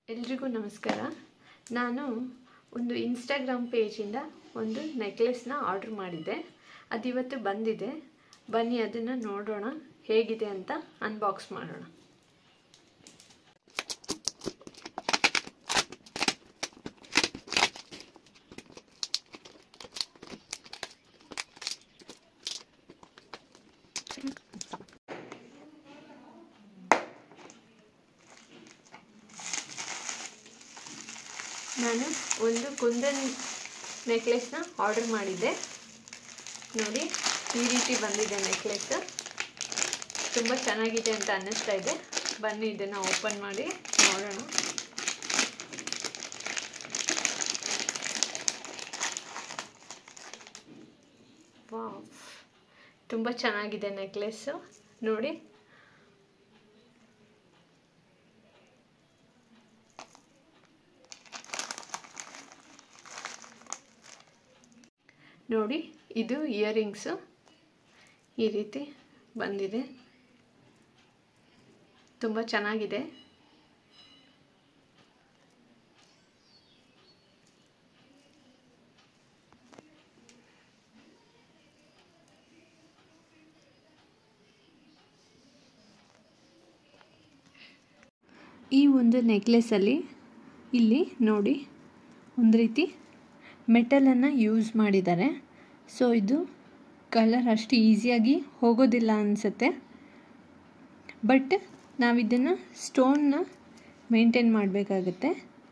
ಎಲ್ರಿಗೂ ನಮಸ್ಕಾರ ನಾನು ಒಂದು ಇನ್ಸ್ಟಾಗ್ರಾಮ್ ಪೇಜಿಂದ ಒಂದು ನೆಕ್ಲೆಸ್ನ ಆರ್ಡ್ರ್ ಮಾಡಿದ್ದೆ ಅದಿವತ್ತು ಬಂದಿದೆ ಬನ್ನಿ ಅದನ್ನು ನೋಡೋಣ ಹೇಗಿದೆ ಅಂತ ಅನ್ಬಾಕ್ಸ್ ಮಾಡೋಣ ನಾನು ಒಂದು ಕುಂದನ್ ನೆಕ್ಲೆಸ್ನ ಆರ್ಡರ್ ಮಾಡಿದ್ದೆ ನೋಡಿ ಈ ರೀತಿ ಬಂದಿದೆ ನೆಕ್ಲೆಸ್ ತುಂಬ ಚೆನ್ನಾಗಿದೆ ಅಂತ ಅನ್ನಿಸ್ತಾ ಇದೆ ಬನ್ನಿ ಇದನ್ನು ಓಪನ್ ಮಾಡಿ ನೋಡೋಣ ವಾವ್ ತುಂಬ ಚೆನ್ನಾಗಿದೆ ನೆಕ್ಲೆಸ್ಸು ನೋಡಿ ನೋಡಿ ಇದು ಇಯರಿಂಗ್ಸು ಈ ರೀತಿ ಬಂದಿದೆ ತುಂಬ ಚೆನ್ನಾಗಿದೆ ಈ ಒಂದು ನೆಕ್ಲೆಸಲ್ಲಿ ಇಲ್ಲಿ ನೋಡಿ ಒಂದು ರೀತಿ ಮೆಟಲನ್ನು ಯೂಸ್ ಮಾಡಿದ್ದಾರೆ ಸೊ ಇದು ಕಲರ್ ಅಷ್ಟು ಈಸಿಯಾಗಿ ಹೋಗೋದಿಲ್ಲ ಅನಿಸುತ್ತೆ ಬಟ್ ನಾವಿದನ್ನು ಸ್ಟೋನ್ನ ಮೇಂಟೈನ್ ಮಾಡಬೇಕಾಗತ್ತೆ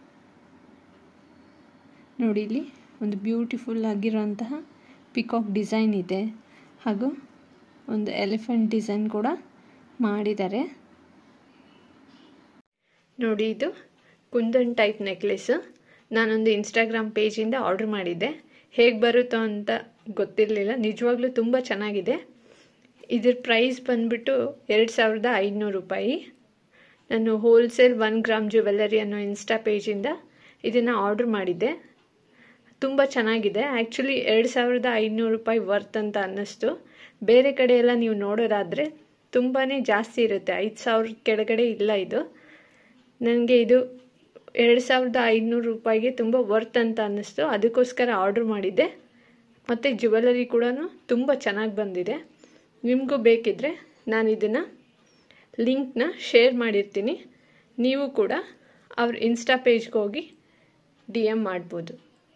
ನೋಡಿ ಇಲ್ಲಿ ಒಂದು ಬ್ಯೂಟಿಫುಲ್ ಆಗಿರೋಂತಹ ಪಿಕಾಕ್ ಡಿಸೈನ್ ಇದೆ ಹಾಗೂ ಒಂದು ಎಲಿಫೆಂಟ್ ಡಿಸೈನ್ ಕೂಡ ಮಾಡಿದ್ದಾರೆ ನೋಡಿ ಇದು ಕುಂದನ್ ಟೈಪ್ ನೆಕ್ಲೆಸ್ಸು ನಾನೊಂದು ಇನ್ಸ್ಟಾಗ್ರಾಮ್ ಪೇಜಿಂದ ಆರ್ಡ್ರ್ ಮಾಡಿದ್ದೆ ಹೇಗೆ ಬರುತ್ತೋ ಅಂತ ಗೊತ್ತಿರಲಿಲ್ಲ ನಿಜವಾಗ್ಲೂ ತುಂಬ ಚೆನ್ನಾಗಿದೆ ಇದ್ರ ಪ್ರೈಸ್ ಬಂದುಬಿಟ್ಟು ಎರಡು ಸಾವಿರದ ಐದುನೂರು ರೂಪಾಯಿ ನಾನು ಹೋಲ್ಸೇಲ್ ಒನ್ ಗ್ರಾಮ್ ಜ್ಯುವೆಲ್ಲರಿ ಅನ್ನೋ ಇನ್ಸ್ಟಾ ಪೇಜಿಂದ ಇದನ್ನು ಆರ್ಡ್ರ್ ಮಾಡಿದ್ದೆ ತುಂಬ ಚೆನ್ನಾಗಿದೆ ಆ್ಯಕ್ಚುಲಿ ಎರಡು ಸಾವಿರದ ಐದುನೂರು ರೂಪಾಯಿ ವರ್ತ್ ಅಂತ ಅನ್ನಿಸ್ತು ಬೇರೆ ಕಡೆ ಎಲ್ಲ ನೀವು ನೋಡೋದಾದರೆ ತುಂಬಾ ಜಾಸ್ತಿ ಇರುತ್ತೆ ಐದು ಸಾವಿರ ಕೆಳಗಡೆ ಇಲ್ಲ ಇದು ನನಗೆ ಇದು ಎರಡು ಸಾವಿರದ ಐದುನೂರು ರೂಪಾಯಿಗೆ ತುಂಬ ವರ್ತ್ ಅಂತ ಅನ್ನಿಸ್ತು ಅದಕ್ಕೋಸ್ಕರ ಆರ್ಡ್ರ್ ಮಾಡಿದ್ದೆ ಮತ್ತು ಜ್ಯುವೆಲರಿ ಕೂಡ ತುಂಬ ಚೆನ್ನಾಗಿ ಬಂದಿದೆ ನಿಮಗೂ ಬೇಕಿದ್ದರೆ ನಾನು ಇದನ್ನು ಲಿಂಕ್ನ ಶೇರ್ ಮಾಡಿರ್ತೀನಿ ನೀವು ಕೂಡ ಅವ್ರ ಇನ್ಸ್ಟಾ ಪೇಜ್ಗೆ ಹೋಗಿ ಡಿ ಎಮ್ ಮಾಡ್ಬೋದು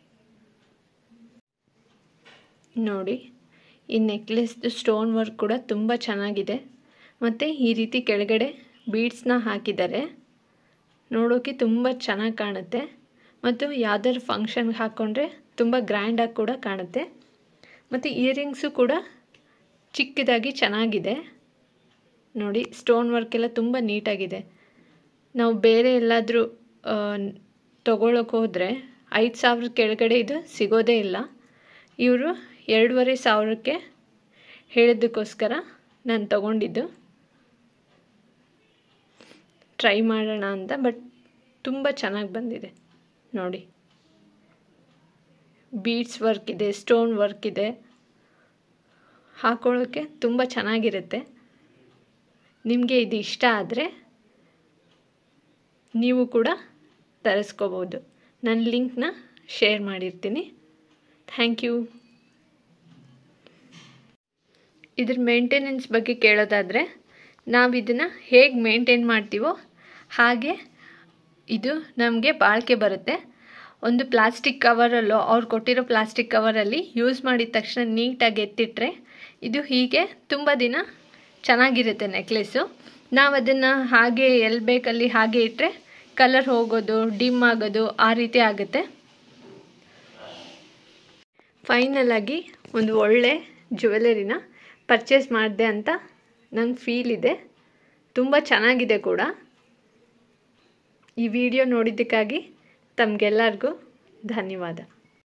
ನೋಡಿ ಈ ನೆಕ್ಲೆಸ್ದು ಸ್ಟೋನ್ ವರ್ಕ್ ಕೂಡ ತುಂಬ ಚೆನ್ನಾಗಿದೆ ಮತ್ತು ಈ ರೀತಿ ಕೆಳಗಡೆ ಬೀಡ್ಸ್ನ ಹಾಕಿದ್ದಾರೆ ನೋಡೋಕ್ಕೆ ತುಂಬ ಚೆನ್ನಾಗಿ ಕಾಣುತ್ತೆ ಮತ್ತು ಯಾವ್ದಾದ್ರು ಫಂಕ್ಷನ್ಗೆ ಹಾಕ್ಕೊಂಡ್ರೆ ತುಂಬ ಗ್ರ್ಯಾಂಡಾಗಿ ಕೂಡ ಕಾಣುತ್ತೆ ಮತ್ತು ಇಯರಿಂಗ್ಸು ಕೂಡ ಚಿಕ್ಕದಾಗಿ ಚೆನ್ನಾಗಿದೆ ನೋಡಿ ಸ್ಟೋನ್ ವರ್ಕ್ ಎಲ್ಲ ತುಂಬ ನೀಟಾಗಿದೆ ನಾವು ಬೇರೆ ಎಲ್ಲಾದರೂ ತೊಗೊಳಕ್ಕೆ ಹೋದರೆ ಐದು ಸಾವಿರದ ಕೆಳಗಡೆ ಇದು ಸಿಗೋದೇ ಇಲ್ಲ ಇವರು ಎರಡೂವರೆ ಸಾವಿರಕ್ಕೆ ಹೇಳಿದ್ದಕ್ಕೋಸ್ಕರ ನಾನು ತಗೊಂಡಿದ್ದು ಟ್ರೈ ಮಾಡೋಣ ಅಂತ ಬಟ್ ತುಂಬ ಚೆನ್ನಾಗಿ ಬಂದಿದೆ ನೋಡಿ ಬೀಡ್ಸ್ ವರ್ಕ್ ಇದೆ ಸ್ಟೋನ್ ವರ್ಕ್ ಇದೆ ಹಾಕೊಳ್ಳೋಕ್ಕೆ ತುಂಬ ಚೆನ್ನಾಗಿರುತ್ತೆ ನಿಮಗೆ ಇದು ಇಷ್ಟ ಆದರೆ ನೀವು ಕೂಡ ತರಿಸ್ಕೋಬೋದು ನನ್ನ ಲಿಂಕ್ನ ಶೇರ್ ಮಾಡಿರ್ತೀನಿ ಥ್ಯಾಂಕ್ ಯು ಇದ್ರ ಮೇಂಟೆನೆನ್ಸ್ ಬಗ್ಗೆ ಕೇಳೋದಾದರೆ ನಾವು ಇದನ್ನು ಹೇಗೆ ಮೇಂಟೈನ್ ಮಾಡ್ತೀವೋ ಹಾಗೆ ಇದು ನಮಗೆ ಬಾಳಿಕೆ ಬರುತ್ತೆ ಒಂದು ಪ್ಲಾಸ್ಟಿಕ್ ಕವರಲ್ಲೋ ಅವ್ರು ಕೊಟ್ಟಿರೋ ಪ್ಲಾಸ್ಟಿಕ್ ಕವರಲ್ಲಿ ಯೂಸ್ ಮಾಡಿದ ತಕ್ಷಣ ನೀಟಾಗಿ ಎತ್ತಿಟ್ರೆ ಇದು ಹೀಗೆ ತುಂಬ ದಿನ ಚೆನ್ನಾಗಿರುತ್ತೆ ನೆಕ್ಲೆಸ್ಸು ನಾವು ಅದನ್ನು ಹಾಗೆ ಎಲ್ಲಿ ಬೇಕಲ್ಲಿ ಹಾಗೆ ಇಟ್ಟರೆ ಕಲರ್ ಹೋಗೋದು ಡಿಮ್ ಆಗೋದು ಆ ರೀತಿ ಆಗುತ್ತೆ ಫೈನಲ್ ಆಗಿ ಒಂದು ಒಳ್ಳೆ ಜ್ಯುವೆಲರಿನ ಪರ್ಚೇಸ್ ಮಾಡಿದೆ ಅಂತ ನಂಗೆ ಫೀಲ್ ಇದೆ ತುಂಬ ಚೆನ್ನಾಗಿದೆ ಕೂಡ ಈ ವಿಡಿಯೋ ನೋಡಿದ್ದಕ್ಕಾಗಿ ತಮಗೆಲ್ಲರಿಗೂ ಧನ್ಯವಾದ